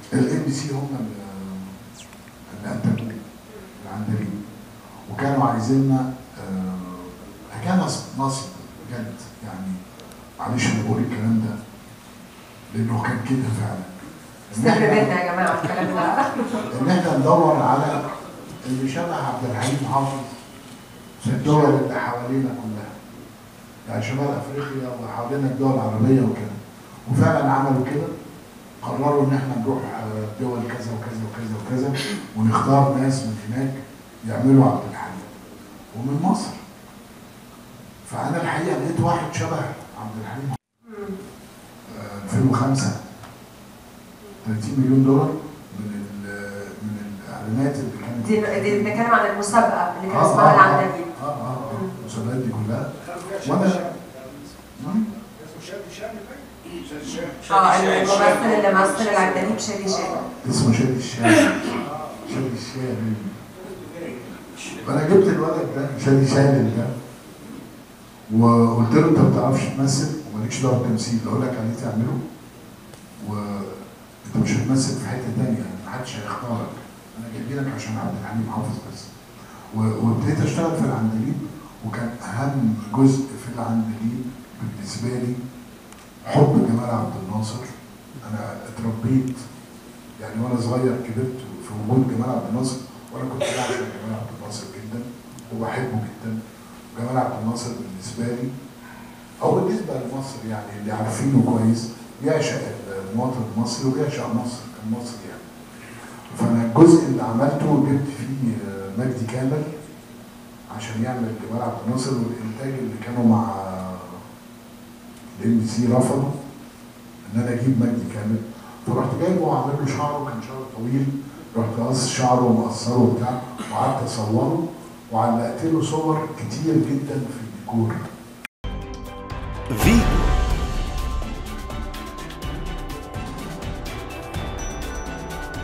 الام بي سي هم اللي اللي انتجوه العندليب وكانوا عايزيننا آه، كان نصب نصب بجد يعني معلش انا بقول الكلام ده لانه كان كده فعلا إن سر إحنا- بيتنا يا جماعه الكلام ده ان احنا ندور على اللي شبه عبد الحليم حافظ في الدول اللي حوالينا كلها يعني شمال افريقيا وحوالينا الدول العربيه وكده وفعلا عملوا كده قرروا ان احنا نروح آه، دول كذا وكذا وكذا وكذا ونختار ناس من هناك يعملوا عبد الحليم ومن مصر فانا الحقيقه لقيت واحد شبه عبد الحليم مم. آه، 2005 30 مليون دولار من ال- من الاعلانات اللي كانت دي دي بنتكلم عن المسابقه اللي كان آه، اسمها آه، العندليب اه اه اه مم. المسابقات دي كلها وأنا وانا مم. شادي شامل شادي شامل اه الممثل اللي مثل العندليب شادي شادي اسمه شادي الشامي شادي الشامي فانا جبت الولد ده شادي شامل ده وقلت له انت ما بتعرفش تمثل ومالكش دعوه بالتمثيل اللي اقول لك عليه تعمله وانت مش هتمثل في حته ثانيه محدش هيختارك انا جايبينك عشان عبد الحليم حافظ بس و- وابتديت اشتغل في العندليب وكان اهم جزء في العندليب بالنسبه لي حب جمال عبد الناصر انا اتربيت يعني وانا صغير كبرت في وجود جمال عبد الناصر وانا كنت بعشق جمال عبد الناصر جدا وبحبه جدا جمال عبد الناصر بالنسبه لي او بالنسبه لمصر يعني اللي عارفينه كويس بيعشق المواطن المصري وبيعشق مصر كان مصري يعني فانا الجزء اللي عملته جبت فيه آه، مجدي كامل عشان يعمل جمال عبد الناصر والانتاج اللي كانوا مع الام بي سي رفضوا ان انا اجيب مجدي كامل فرحت جايبه وعامل له شعره كان شعره طويل رحت قص شعره ومقصره وبتاع وقعدت اصوره وعلقت له صور كتير جدا في الديكور فيجو